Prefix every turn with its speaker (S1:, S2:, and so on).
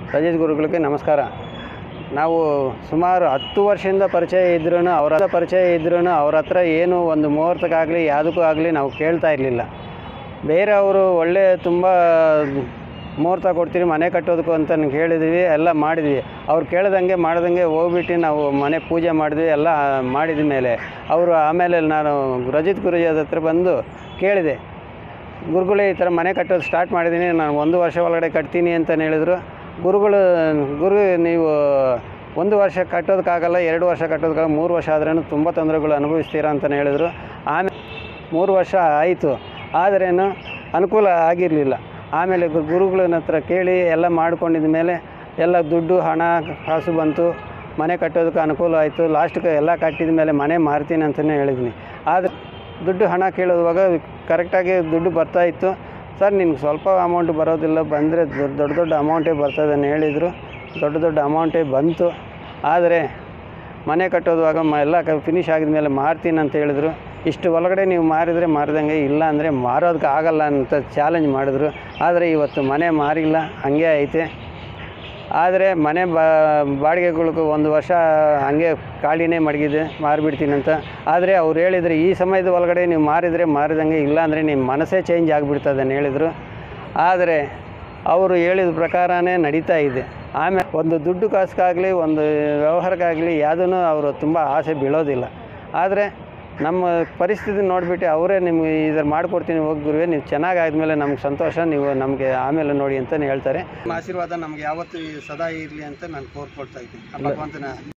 S1: ರಜತ್ ಗುರುಗಳಿಗೆ ನಮಸ್ಕಾರ ನಾವು ಸುಮಾರು ಹತ್ತು ವರ್ಷದಿಂದ ಪರಿಚಯ ಇದ್ರೂ ಅವರ ಹತ್ರ ಪರಿಚಯ ಇದ್ರೂ ಅವ್ರ ಹತ್ರ ಏನು ಒಂದು ಮುಹೂರ್ತಕ್ಕಾಗಲಿ ಯಾವುದಕ್ಕೂ ಆಗಲಿ ನಾವು ಕೇಳ್ತಾ ಇರಲಿಲ್ಲ ಬೇರೆಯವರು ಒಳ್ಳೆ ತುಂಬ ಮುಹೂರ್ತ ಕೊಡ್ತೀವಿ ಮನೆ ಕಟ್ಟೋದಕ್ಕೂ ಅಂತ ಹೇಳಿದ್ವಿ ಎಲ್ಲ ಮಾಡಿದ್ವಿ ಅವ್ರು ಕೇಳ್ದಂಗೆ ಮಾಡ್ದಂಗೆ ಹೋಗ್ಬಿಟ್ಟು ನಾವು ಮನೆ ಪೂಜೆ ಮಾಡಿದ್ವಿ ಎಲ್ಲ ಮಾಡಿದ ಮೇಲೆ ಅವರು ಆಮೇಲೆ ನಾನು ರಜಿತ್ ಗುರುಜಿ ಹತ್ರ ಬಂದು ಕೇಳಿದೆ ಗುರುಗಳೇ ಈ ಥರ ಮನೆ ಕಟ್ಟೋದು ಸ್ಟಾರ್ಟ್ ಮಾಡಿದ್ದೀನಿ ನಾನು ಒಂದು ವರ್ಷ ಒಳಗಡೆ ಕಟ್ತೀನಿ ಅಂತ ಹೇಳಿದರು ಗುರುಗಳು ಗುರು ನೀವು ಒಂದು ವರ್ಷ ಕಟ್ಟೋದಕ್ಕಾಗಲ್ಲ ಎರಡು ವರ್ಷ ಕಟ್ಟೋದಕ್ಕಾಗಲ್ಲ ಮೂರು ವರ್ಷ ಆದ್ರೂ ತುಂಬ ತೊಂದರೆಗಳು ಅನುಭವಿಸ್ತೀರಾ ಅಂತಲೇ ಹೇಳಿದರು ಆಮೇಲೆ ಮೂರು ವರ್ಷ ಆಯಿತು ಆದ್ರೇನು ಅನುಕೂಲ ಆಗಿರಲಿಲ್ಲ ಆಮೇಲೆ ಗು- ಗುರುಗಳನ್ನ ಹತ್ರ ಕೇಳಿ ಎಲ್ಲ ಮಾಡ್ಕೊಂಡಿದ ಮೇಲೆ ಎಲ್ಲ ದುಡ್ಡು ಹಣ ಕಾಸು ಬಂತು ಮನೆ ಕಟ್ಟೋದಕ್ಕೆ ಅನುಕೂಲ ಆಯಿತು ಲಾಸ್ಟ್ಗೆ ಎಲ್ಲ ಕಟ್ಟಿದ ಮೇಲೆ ಮನೆ ಮಾರ್ತೀನಿ ಅಂತಲೇ ಹೇಳಿದ್ದೀನಿ ಆದರೆ ದುಡ್ಡು ಹಣ ಕೇಳುವಾಗ ಕರೆಕ್ಟಾಗಿ ದುಡ್ಡು ಬರ್ತಾ ಇತ್ತು ಸರ್ ನಿಮ್ಗೆ ಸ್ವಲ್ಪ ಅಮೌಂಟ್ ಬರೋದಿಲ್ಲ ಬಂದರೆ ದೊಡ್ಡ ದೊಡ್ಡ ದೊಡ್ಡ ಅಮೌಂಟೇ ಬರ್ತದೆ ಅಂತ ಹೇಳಿದರು ದೊಡ್ಡ ದೊಡ್ಡ ಅಮೌಂಟೇ ಬಂತು ಆದರೆ ಮನೆ ಕಟ್ಟೋದುವಾಗ ಮ ಎಲ್ಲ ಕ ಫಿನಿಶ್ ಆಗಿದ ಮೇಲೆ ಮಾರ್ತೀನಿ ಅಂತ ಹೇಳಿದ್ರು ಇಷ್ಟು ಒಳಗಡೆ ನೀವು ಮಾರಿದರೆ ಮಾರಿದಂಗೆ ಇಲ್ಲ ಅಂದರೆ ಮಾರೋದಕ್ಕೆ ಆಗಲ್ಲ ಅಂತ ಚಾಲೆಂಜ್ ಮಾಡಿದ್ರು ಆದರೆ ಇವತ್ತು ಮನೆ ಮಾರಿಲ್ಲ ಹಂಗೆ ಐತೆ ಆದರೆ ಮನೆ ಬಾ ಬಾಡಿಗೆಗಳಿಗೂ ಒಂದು ವರ್ಷ ಹಾಗೆ ಖಾಲಿನೇ ಮಡಗಿದೆ ಮಾರಿಬಿಡ್ತೀನಿ ಅಂತ ಆದರೆ ಅವ್ರು ಹೇಳಿದರೆ ಈ ಸಮಯದ ಒಳಗಡೆ ನೀವು ಮಾರಿದರೆ ಮಾರಿದಂಗೆ ಇಲ್ಲ ಅಂದರೆ ನಿಮ್ಮ ಮನಸ್ಸೇ ಚೇಂಜ್ ಆಗಿಬಿಡ್ತದೆ ಅಂತ ಹೇಳಿದರು ಆದರೆ ಅವರು ಹೇಳಿದ ಪ್ರಕಾರನೇ ನಡೀತಾ ಇದೆ ಆಮೇಲೆ ಒಂದು ದುಡ್ಡು ಕಾಸಿಗಾಗಲಿ ಒಂದು ವ್ಯವಹಾರಕ್ಕಾಗಲಿ ಯಾವುದೂ ಅವರು ತುಂಬ ಆಸೆ ಬೀಳೋದಿಲ್ಲ ಆದರೆ ನಮ್ಮ ಪರಿಸ್ಥಿತಿ ನೋಡಿಬಿಟ್ಟು ಅವರೇ ನಿಮ್ಗೆ ಇದರ ಮಾಡ್ಕೊಡ್ತೀನಿ ಹೋಗಿ ಗುರುವೆ ನೀವು ಚೆನ್ನಾಗಿ ಆದಮೇಲೆ ನಮ್ಗೆ ಸಂತೋಷ ನೀವು ನಮಗೆ ಆಮೇಲೆ ನೋಡಿ ಅಂತಲೇ ಹೇಳ್ತಾರೆ ನಿಮ್ಮ ಆಶೀರ್ವಾದ ನಮ್ಗೆ ಯಾವತ್ತೂ ಸದಾ ಇರಲಿ ಅಂತ ನಾನು ಕೋರ್ಕೊಳ್ತಾ ಇದ್ದೀನಿ ಆ ಭಗವಂತನ